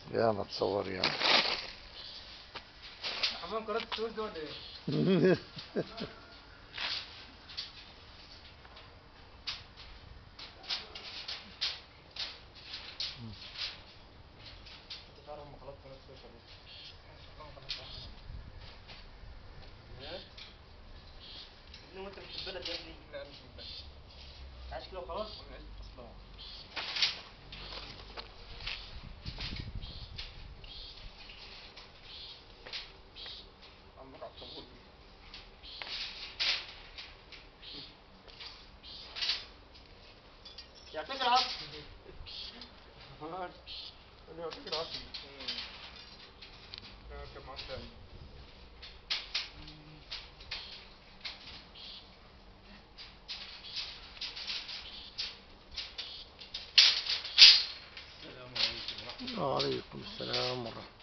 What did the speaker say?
يا ما تصور يا حمام قناة السويس ده ولا ايه؟ تعرف هم خلاص قناة السويس ولا ايه؟ ابني وانت مش في البلد يا ابني لا مش من البلد عايش كده وخلاص انا عايز اصلا عمك على الطابور دي يعطيك العافيه انا يعطيك العافية انا كان معاك تاني السلام عليكم ورحمة وعليكم السلام ورحمة